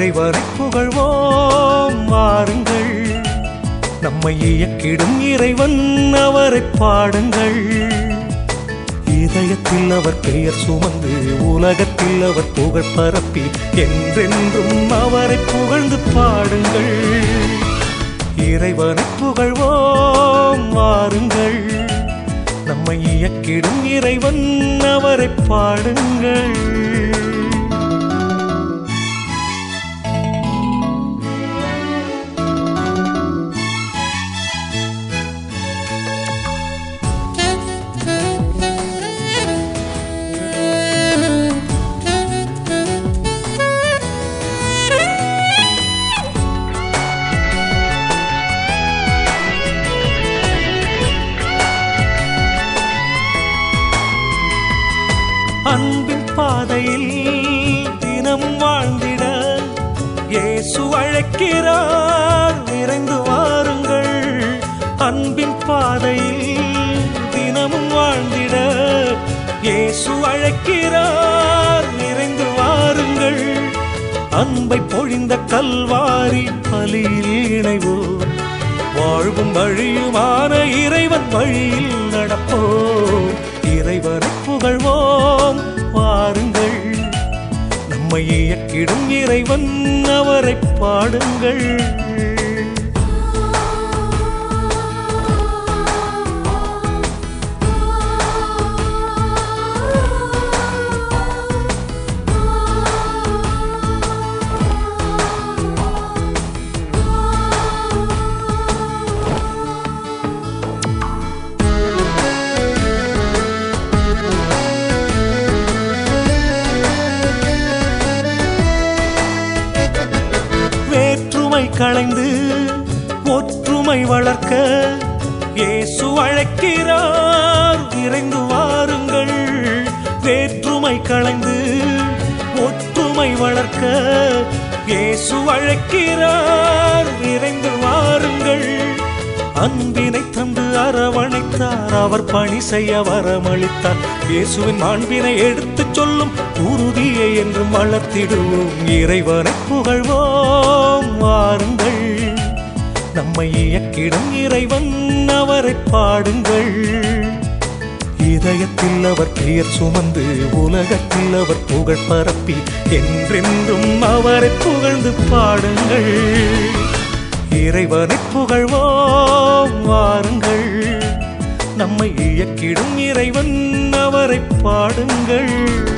இறைவனை புகழ்வோம் வாருங்கள் நம்மை இயக்கிடும் இறைவன் அவரை பாடுங்கள் இதயத்தில் அவர் பெயர் சுமந்து உலகத்தில் அவர் புகழ் பரப்பி என்றென்றும் அவரை புகழ்ந்து பாடுங்கள் இறைவனை புகழ்வோம் வாருங்கள் நம்மை இயக்கிடும் இறைவன் அவரை பாடுங்கள் அன்பின் பாதையில் தினம் வாழ்ந்திட இயேசு அழைக்கிறார் விரைந்து வாருங்கள் அன்பின் பாதையில் தினமும் வாழ்ந்திட இயேசு அழைக்கிறார் விரைந்து வாருங்கள் அன்பை பொழிந்த கல்வாரி பலியில் இணைவோம் வாழ்வும் வழியுமான இறைவன் வழியில் நடப்போம் இறைவனை புகழ்வோம் வாருங்கள் நம்மை இயக்கிடும் இறைவன் அவரை பாடுங்கள் வேற்றுமை களைந்து ஒற்றுமை வளர்க்க இயேசு அழைக்கிறார் விரைந்து வாருங்கள் வேற்றுமை களைந்து ஒற்றுமை வளர்க்க இயேசு அழைக்கிறார் விரைந்து வாருங்கள் அன்பினை தந்து அரவணைத்தார் அவர் பணி செய்ய வரமளித்தார் இயேசுவின் மாண்பினை எடுத்துச் சொல்லும் உறுதியை என்றும் வளர்த்திடுவோம் இறைவனை புகழ்வோம் வாருங்கள் நம்மை இயக்கிடும் இறைவன் அவரை பாடுங்கள் இதயத்தில் அவர் பெயர் சுமந்து உலகத்தில் அவர் புகழ் பரப்பி என்றென்றும் அவரை புகழ்ந்து பாடுங்கள் இறைவனை புகழ்வோம் வாருங்கள் நம்மை இயக்கிடும் இறைவன் அவரை பாடுங்கள்